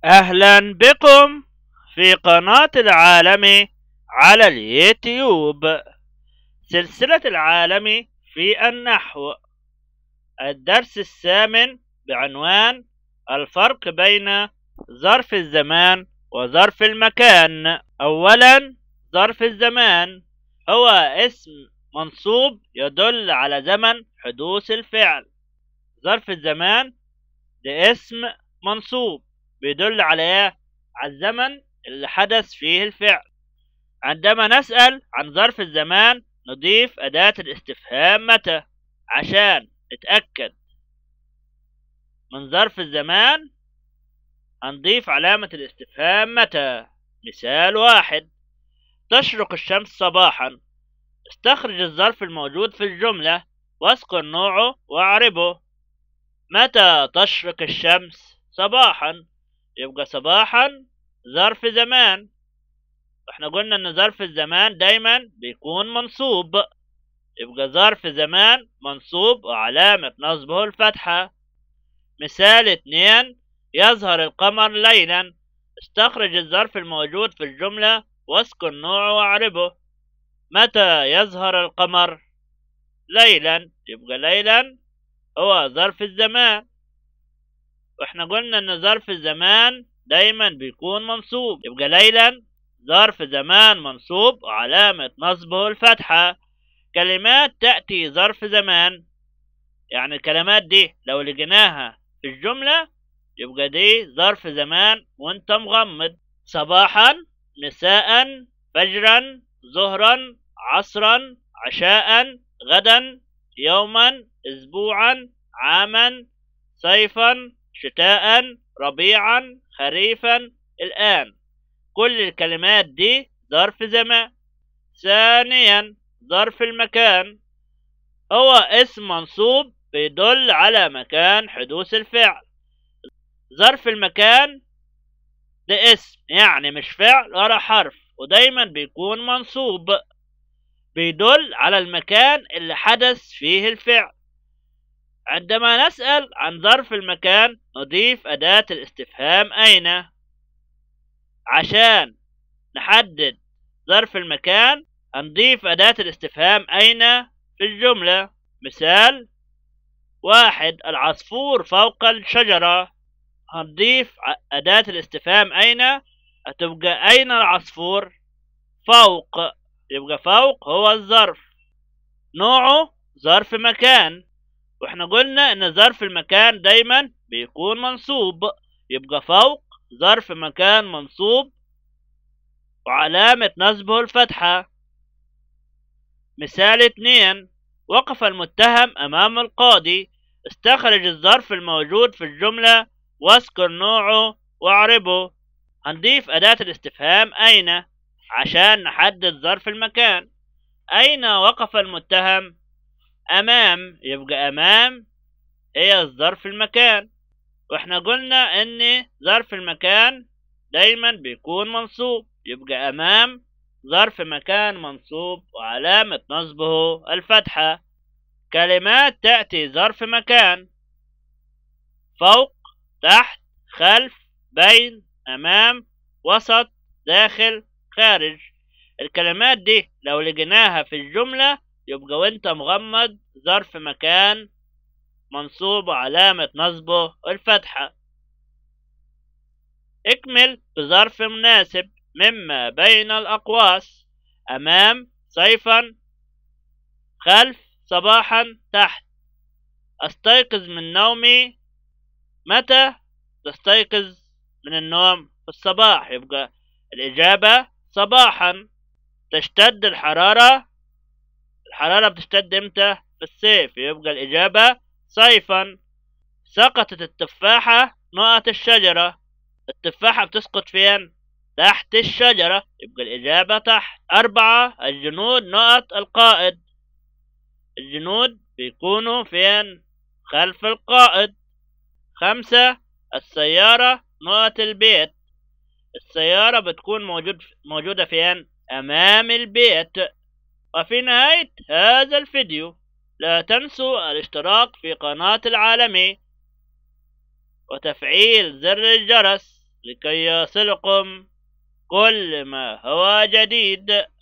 أهلا بكم في قناة العالمي على اليوتيوب سلسلة العالمي في النحو الدرس الثامن بعنوان الفرق بين ظرف الزمان وظرف المكان أولا ظرف الزمان هو اسم منصوب يدل على زمن حدوث الفعل ظرف الزمان ده اسم منصوب بيدل على ايه على الزمن اللي حدث فيه الفعل عندما نسأل عن ظرف الزمان نضيف أداة الاستفهام متى عشان نتأكد من ظرف الزمان هنضيف علامة الاستفهام متى مثال واحد تشرق الشمس صباحا استخرج الظرف الموجود في الجملة واذكر نوعه واعربه متى تشرق الشمس صباحا يبقى صباحا ظرف زمان احنا قلنا ان ظرف الزمان دايما بيكون منصوب يبقى ظرف زمان منصوب وعلامة نصبه الفتحة مثال اتنين يظهر القمر ليلا استخرج الظرف الموجود في الجملة واذكر نوعه واعربه متى يظهر القمر ليلا يبقى ليلا هو ظرف الزمان واحنا قلنا ان ظرف الزمان دايما بيكون منصوب يبقى ليلا ظرف زمان منصوب وعلامة نصبه الفتحة كلمات تأتي ظرف زمان يعني الكلمات دي لو لقيناها في الجملة يبقى دي ظرف زمان وانت مغمض صباحا مساء فجرا ظهرا عصرا عشاء غدا يوما اسبوعا عاما صيفا شتاء ربيعا خريفا الآن كل الكلمات دي ظرف زمان ثانيا ظرف المكان هو اسم منصوب بيدل على مكان حدوث الفعل ظرف المكان ده اسم يعني مش فعل ولا حرف ودايما بيكون منصوب بيدل على المكان اللي حدث فيه الفعل عندما نسأل عن ظرف المكان نضيف أداة الاستفهام أين عشان نحدد ظرف المكان هنضيف أداة الاستفهام أين في الجملة مثال واحد العصفور فوق الشجرة هنضيف أداة الاستفهام أين هتبقى أين العصفور فوق يبقى فوق هو الظرف نوعه ظرف مكان واحنا قلنا ان ظرف المكان دايما بيكون منصوب يبقى فوق ظرف مكان منصوب وعلامة نصبه الفتحة مثال اتنين وقف المتهم أمام القاضي استخرج الظرف الموجود في الجملة واذكر نوعه واعربه هنضيف أداة الاستفهام أين عشان نحدد ظرف المكان أين وقف المتهم أمام يبقى أمام هي الظرف المكان واحنا قلنا ان ظرف المكان دايما بيكون منصوب يبقى أمام ظرف مكان منصوب وعلامة نصبه الفتحة كلمات تأتي ظرف مكان فوق تحت خلف بين أمام وسط داخل خارج الكلمات دي لو لقيناها في الجملة يبقى وانت مغمض ظرف مكان منصوب وعلامة نصبه الفتحة اكمل بظرف مناسب مما بين الأقواس أمام صيفا خلف صباحا تحت أستيقظ من نومي متى تستيقظ من النوم في الصباح يبقى الإجابة صباحا تشتد الحرارة الحرارة بتشتد امتى في الصيف يبقى الإجابة صيفا سقطت التفاحة نقط الشجرة التفاحة بتسقط فين تحت الشجرة يبقى الإجابة تحت أربعة الجنود نقط القائد الجنود بيكونوا فين خلف القائد خمسة السيارة نقط البيت السيارة بتكون موجود موجودة فين أمام البيت وفي نهاية هذا الفيديو لا تنسوا الاشتراك في قناة العالمي وتفعيل زر الجرس لكي يصلكم كل ما هو جديد